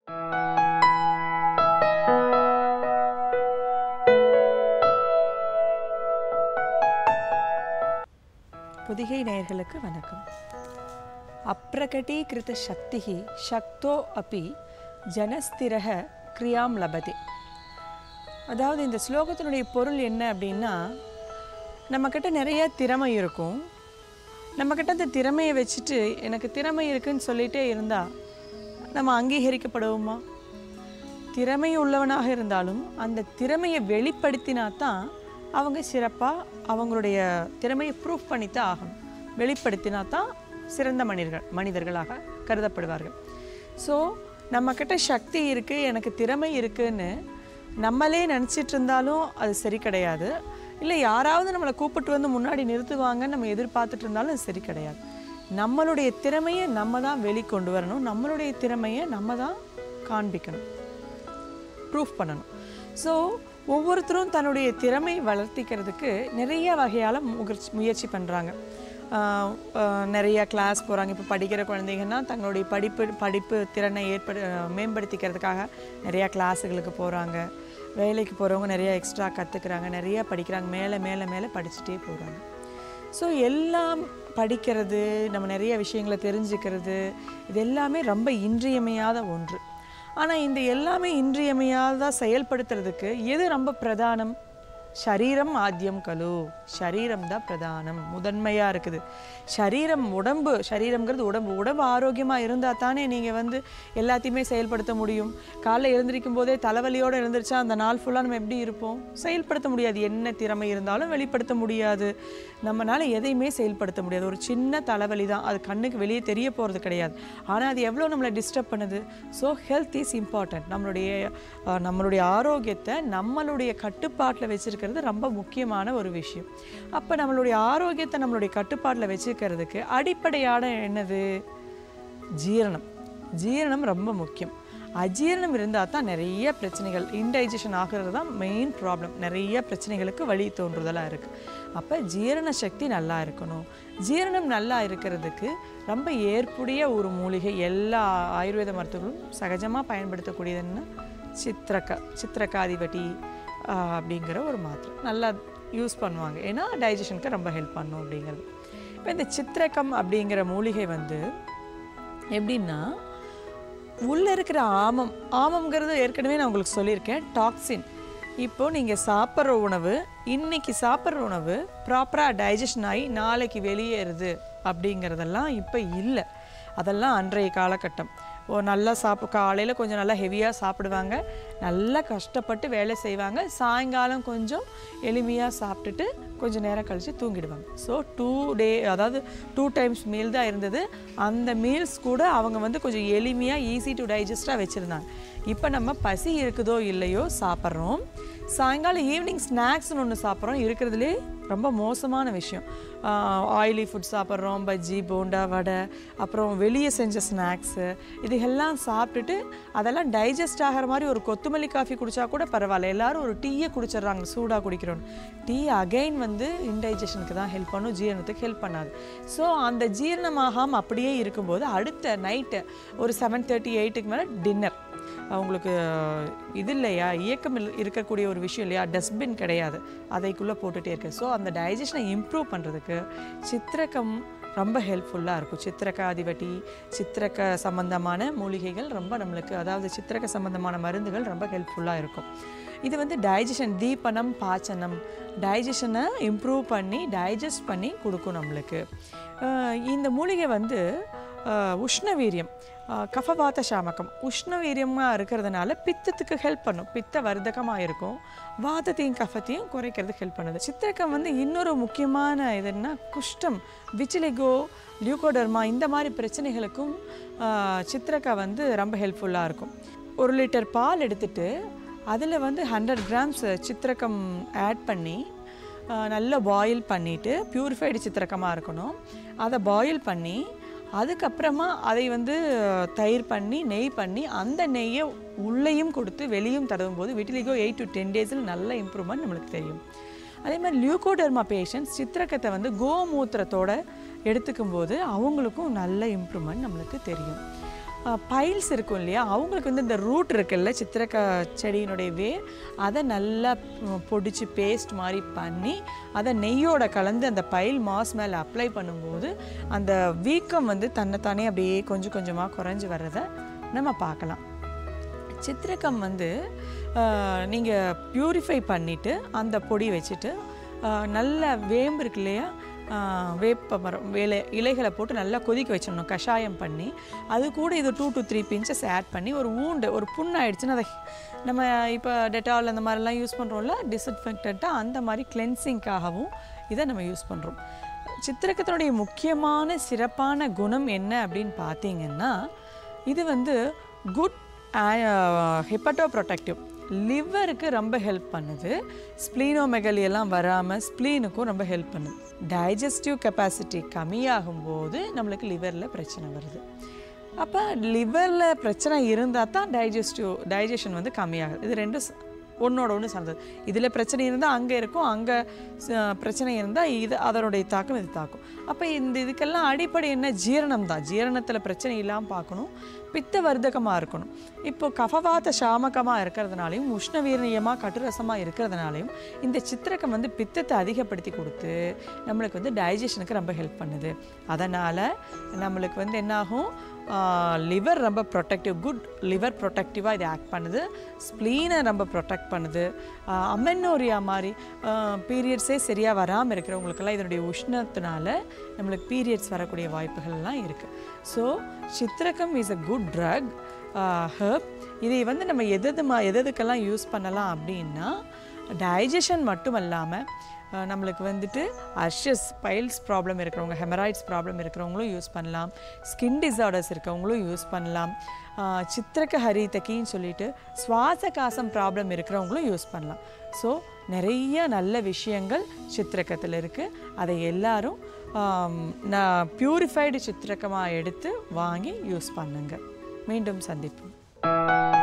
புதிகை நேயர்களுக்கு வணக்கம் அப்பிரகட்டீகிருத சக்திஹி சக்தோ அப்பி ஜனஸ்திரக கிரியாம் லபதே அதாவது இந்த ஸ்லோகத்தினுடைய பொருள் என்ன அப்படின்னா நம்மக்கிட்ட நிறைய திறமை இருக்கும் நம்மக்கிட்ட அந்த திறமையை வச்சுட்டு எனக்கு திறமை இருக்குன்னு சொல்லிகிட்டே இருந்தால் நம்ம அங்கீகரிக்கப்படுவோமா திறமை உள்ளவனாக இருந்தாலும் அந்த திறமையை வெளிப்படுத்தினா தான் அவங்க சிறப்பாக அவங்களுடைய திறமையை ப்ரூஃப் பண்ணித்தான் ஆகணும் வெளிப்படுத்தினா தான் சிறந்த மனிதர்கள் மனிதர்களாக கருதப்படுவார்கள் ஸோ நம்மக்கிட்ட சக்தி இருக்குது எனக்கு திறமை இருக்குன்னு நம்மளே நினச்சிட்டு இருந்தாலும் அது சரி கிடையாது இல்லை யாராவது நம்மளை கூப்பிட்டு வந்து முன்னாடி நிறுத்துவாங்கன்னு நம்ம எதிர்பார்த்துட்டு இருந்தாலும் அது சரி கிடையாது நம்மளுடைய திறமையை நம்ம தான் வெளிக்கொண்டு வரணும் நம்மளுடைய திறமையை நம்ம தான் காண்பிக்கணும் ப்ரூஃப் பண்ணணும் ஸோ ஒவ்வொருத்தரும் தன்னுடைய திறமை வளர்த்திக்கிறதுக்கு நிறைய வகையால் முயற்சி முயற்சி பண்ணுறாங்க நிறைய கிளாஸ் போகிறாங்க இப்போ படிக்கிற குழந்தைங்கன்னா தங்களுடைய படிப்பு படிப்பு திறனை ஏற்படு மேம்படுத்திக்கிறதுக்காக நிறையா கிளாஸுகளுக்கு போகிறாங்க வேலைக்கு போகிறவங்க நிறைய எக்ஸ்ட்ரா கற்றுக்குறாங்க நிறைய படிக்கிறாங்க மேலே மேலே மேலே படிச்சுட்டே போகிறாங்க ஸோ எல்லாம் படிக்கிறது நம்ம நிறைய விஷயங்களை தெரிஞ்சுக்கிறது இது எல்லாமே ரொம்ப இன்றியமையாத ஒன்று ஆனால் இந்த எல்லாமே இன்றியமையாததாக செயல்படுத்துறதுக்கு எது ரொம்ப பிரதானம் ஷரீரம் ஆத்தியம் கலு ஷரீரம் தான் பிரதானம் முதன்மையாக இருக்குது ஷரீரம் உடம்பு ஷரீரம்ங்கிறது உடம்பு உடம்பு ஆரோக்கியமாக இருந்தால் தானே நீங்கள் வந்து எல்லாத்தையுமே செயல்படுத்த முடியும் காலைல எழுந்திருக்கும் போதே தலைவலியோடு இருந்துருச்சா அந்த நாள் ஃபுல்லாக நம்ம எப்படி இருப்போம் செயல்படுத்த முடியாது என்ன திறமை இருந்தாலும் வெளிப்படுத்த முடியாது நம்மளால் எதையுமே செயல்படுத்த முடியாது ஒரு சின்ன தலைவலி தான் அது கண்ணுக்கு வெளியே தெரிய போகிறது கிடையாது ஆனால் அது எவ்வளோ நம்மளை டிஸ்டர்ப் பண்ணுது ஸோ ஹெல்த் இஸ் இம்பார்ட்டன்ட் நம்மளுடைய அஹ், நம்மளுடைய ஆரோக்கியத்தை நம்மளுடைய கட்டுப்பாட்டில் வச்சுருக்கிறது ரொம்ப முக்கியமான ஒரு விஷயம் அப்போ நம்மளுடைய ஆரோக்கியத்தை நம்மளுடைய கட்டுப்பாட்டில் வச்சுக்கிறதுக்கு அடிப்படையான என்னது ஜீரணம் ஜீரணம் ரொம்ப முக்கியம் அஜீரணம் இருந்தால் தான் நிறைய பிரச்சனைகள் இன்டைஜஷன் ஆகிறது தான் மெயின் ப்ராப்ளம் நிறைய பிரச்சனைகளுக்கு வழி தோன்றுதலாக இருக்குது அப்போ ஜீரண சக்தி நல்லா இருக்கணும் ஜீரணம் நல்லா இருக்கிறதுக்கு ரொம்ப ஏற்புடைய ஒரு மூலிகை எல்லா ஆயுர்வேத மருத்துவர்களும் சகஜமாக பயன்படுத்தக்கூடியதுன்னு சித்திரக்கா சித்திரக்காதிவட்டி ஆஹ், அப்படிங்கிற ஒரு மாத்திரை நல்லா யூஸ் பண்ணுவாங்க ஏன்னா டைஜஷனுக்கு ரொம்ப ஹெல்ப் பண்ணும் அப்படிங்கிறது இப்போ இந்த சித்திரக்கம் அப்படிங்கிற மூலிகை வந்து எப்படின்னா உள்ளே இருக்கிற ஆமம் ஆமம்ங்கிறது ஏற்கனவே நான் உங்களுக்கு சொல்லியிருக்கேன் டாக்ஸின் இப்போ நீங்கள் சாப்பிட்ற உணவு இன்னைக்கு சாப்பிட்ற உணவு ப்ராப்பராக டைஜஷன் ஆகி நாளைக்கு வெளியேறுது அப்படிங்கிறதெல்லாம் இப்போ இல்லை அதெல்லாம் அன்றைய காலகட்டம் ஓ நல்லா சாப்பு காலையில் கொஞ்சம் நல்லா ஹெவியாக சாப்பிடுவாங்க நல்லா கஷ்டப்பட்டு வேலை செய்வாங்க சாயங்காலம் கொஞ்சம் எளிமையாக சாப்பிட்டுட்டு கொஞ்சம் நேரம் கழித்து தூங்கிடுவாங்க ஸோ டூ டே அதாவது டூ டைம்ஸ் மீல் தான் இருந்தது அந்த மீல்ஸ் கூட அவங்க வந்து கொஞ்சம் எளிமையாக ஈஸி டு டைஜஸ்டாக வச்சுருந்தாங்க இப்போ நம்ம பசி இருக்குதோ இல்லையோ சாப்பிட்றோம் சாயங்காலம் ஈவினிங் ஸ்நாக்ஸ்னு ஒன்று சாப்பிட்றோம் இருக்கிறதுலே ரொம்ப மோசமான விஷயம் ஆயிலி ஃபுட் சாப்பிட்றோம் பஜ்ஜி போண்டா வடை அப்புறம் வெளியே செஞ்ச ஸ்நாக்ஸு இதுகெல்லாம் சாப்பிட்டுட்டு அதெல்லாம் டைஜஸ்ட் ஆகிற மாதிரி ஒரு கொத்தமல்லி காஃபி குடிச்சா கூட பரவாயில்ல எல்லாரும் ஒரு டீயை குடிச்சிடுறாங்க சூடாக குடிக்கிறோம் டீ அகைன் வந்து இன்டைஜஷனுக்கு தான் ஹெல்ப் பண்ணும் ஜீரணத்துக்கு ஹெல்ப் பண்ணாது ஸோ அந்த ஜீரணமாகாமல் அப்படியே இருக்கும்போது அடுத்த நைட்டு ஒரு செவன் தேர்ட்டி எயிட்டுக்கு மேலே டின்னர் அவங்களுக்கு இது இல்லையா இயக்கம் இல்ல- இருக்கக்கூடிய ஒரு விஷயம் இல்லையா டஸ்ட்பின் கிடையாது அதைக்குள்ளே போட்டுகிட்டே இருக்கு ஸோ அந்த டைஜஷனை இம்ப்ரூவ் பண்ணுறதுக்கு சித்திரக்கம் ரொம்ப ஹெல்ப்ஃபுல்லாக இருக்கும் சித்திரக்க அதிவட்டி சித்திரக்க சம்பந்தமான மூலிகைகள் ரொம்ப நம்மளுக்கு அதாவது சித்திரக்க சம்பந்தமான மருந்துகள் ரொம்ப ஹெல்ப்ஃபுல்லாக இருக்கும் இது வந்து டைஜஷன் தீபனம் பாச்சனம் டைஜஷனை இம்ப்ரூவ் பண்ணி டைஜஸ்ட் பண்ணி கொடுக்கும் நம்மளுக்கு அஹ் இந்த மூலிகை வந்து அஹ், உஷ்ணவீரியம் அஹ், கஃபவாத சாமகம் உஷ்ணவீரியமாக இருக்கிறதுனால பித்தத்துக்கு ஹெல்ப் பண்ணும் பித்த வர்த்தகமாக இருக்கும் வாதத்தையும் கஃபத்தையும் குறைக்கிறதுக்கு ஹெல்ப் பண்ணுது சித்திரக்கம் வந்து இன்னொரு முக்கியமான இதுன்னா குஷ்டம் விச்சிலிகோ லியூகோடர்மா இந்த மாதிரி பிரச்சனைகளுக்கும் அஹ், சித்திரக்கா வந்து ரொம்ப ஹெல்ப்ஃபுல்லாக இருக்கும் ஒரு லிட்டர் பால் எடுத்துட்டு அதில் வந்து ஹண்ட்ரட் கிராம்ஸ் சித்திரக்கம் ஆட் பண்ணி ஆஹ் நல்லா பாயில் பண்ணிவிட்டு பியூரிஃபைடு சித்திரக்கமாக இருக்கணும் அதை பாயில் பண்ணி அதுக்கப்புறமா அதை வந்து தயிர் பண்ணி நெய் பண்ணி அந்த நெய்யை உள்ளேயும் கொடுத்து வெளியும் தடவும் போது விட்டிலிகோ எயிட் டு டென் டேஸில் நல்ல இம்ப்ரூவ்மெண்ட் நம்மளுக்கு தெரியும் அதே மாதிரி லியூகோடர்மா பேஷண்ட்ஸ் சித்திரக்கத்தை வந்து கோமூத்திரத்தோட எடுத்துக்கும் போது அவங்களுக்கும் நல்ல இம்ப்ரூவ்மெண்ட் நம்மளுக்கு தெரியும் பைல்ஸ் இருக்கும் இல்லையா அவங்களுக்கு வந்து இந்த ரூட் இருக்குல்ல சித்திரக்க செடியினுடைய வேர் அதை நல்லா பொடிச்சு பேஸ்ட் மாதிரி பண்ணி அதை நெய்யோட கலந்து அந்த பைல் மாஸ் மேலே அப்ளை பண்ணும்போது அந்த வீக்கம் வந்து தன்னைத்தானே அப்படியே கொஞ்சம் கொஞ்சமாக குறைஞ்சி வர்றதை நம்ம பார்க்கலாம் சித்திரக்கம் வந்து நீங்கள் ப்யூரிஃபை பண்ணிவிட்டு அந்த பொடி வச்சுட்டு ஆஹ், நல்ல வேம்பு இருக்கு இல்லையா ஆஹ், வேப்ப மரம் இலை இலைகளை போட்டு நல்லா கொதிக்க வச்சிடணும் கஷாயம் பண்ணி அது கூட இது two to three pinches add பண்ணி ஒரு ஊண்டு ஒரு புண் ஆயிடுச்சுன்னா அதை நம்ம இப்போ டெட்டால் அந்த மாதிரிலாம் யூஸ் பண்ணுறோம்ல டிஸ்இன்ஃபெக்டண்ட்டாக அந்த மாதிரி கிளென்சிங்காகவும் இதை நம்ம யூஸ் பண்ணுறோம் சித்திரக்கத்தினுடைய முக்கியமான சிறப்பான குணம் என்ன அப்படின்னு பார்த்தீங்கன்னா இது வந்து குட் ஹெப்பட்டோ ப்ரொடெக்டிவ் லிவருக்கு ரொம்ப ஹெல்ப் பண்ணுது ஸ்ப்ளீனோமெகலி எல்லாம் வராமல் ஸ்ப்ளீனுக்கும் ரொம்ப ஹெல்ப் பண்ணுது டைஜஸ்டிவ் கெப்பாசிட்டி கம்மியாகும்போது நம்மளுக்கு லிவரில் பிரச்சனை வருது அப்போ லிவரில் பிரச்சனை இருந்தால் தான் டைஜஸ்டிவ் டைஜஷன் வந்து கம்மியாகுது இது ரெண்டும் ச- ஒன்றோட ஒன்று சார்ந்தது இதில் பிரச்சனை இருந்தால் அங்கே இருக்கும் அங்கே பிரச்சனை இருந்தால் இது அதனுடைய தாக்கம் இது தாக்கும் அப்போ இந்த இதுக்கெல்லாம் அடிப்படை என்ன ஜீரணம் தான் ஜீரணத்தில் பிரச்சனை இல்லாமல் பார்க்கணும் பித்த வர்த்தகமாக இருக்கணும் இப்போ கஃபவாத சாமகமாக இருக்கிறதுனாலையும் உஷ்ணவீரியமாக கட்டுரசமாக இருக்கிறதுனாலையும் இந்த சித்திரக்கம் வந்து பித்தத்தை அதிகப்படுத்தி கொடுத்து நம்மளுக்கு வந்து டைஜஷனுக்கு ரொம்ப ஹெல்ப் பண்ணுது அதனால் நம்மளுக்கு வந்து என்னாகும் லிவர் ரொம்ப ப்ரொடெக்டிவ் குட் லிவர் ப்ரொடெக்டிவாக இது ஆக்ட் பண்ணுது ஸ்ப்ளீனை ரொம்ப ப்ரொடெக்ட் பண்ணுது அமென்னோரியா மாதிரி பீரியட்ஸே சரியாக வராமல் இருக்கிறவங்களுக்கெல்லாம் இதனுடைய உஷ்ணத்தினால நம்மளுக்கு பீரியட்ஸ் வரக்கூடிய வாய்ப்புகள்லாம் இருக்குது ஸோ சித்திரகம் is a good drug herb இதை வந்து நம்ம எது எது மா எது எதுக்கெல்லாம் யூஸ் பண்ணலாம் அப்படின்னா டைஜஷன் மட்டும் இல்லாமல் அஹ், நம்மளுக்கு வந்துட்டு அர்ஷஸ் பைல்ஸ் ப்ராப்ளம் இருக்கிறவங்க ஹெமராய்ட்ஸ் ப்ராப்ளம் இருக்கிறவங்களும் யூஸ் பண்ணலாம் ஸ்கின் டிசார்டர்ஸ் இருக்கவங்களும் யூஸ் பண்ணலாம் அஹ், சித்திரக்க ஹரிதக்கின்னு சொல்லிட்டு சுவாச காசம் ப்ராப்ளம் இருக்கிறவங்களும் யூஸ் பண்ணலாம் ஸோ நிறைய நல்ல விஷயங்கள் சித்திரக்கத்தில் இருக்குது அதை எல்லாரும் ஆம், நான் பியூரிஃபைடு சித்திரக்கமாக எடுத்து வாங்கி யூஸ் பண்ணுங்க மீண்டும் சந்திப்போம்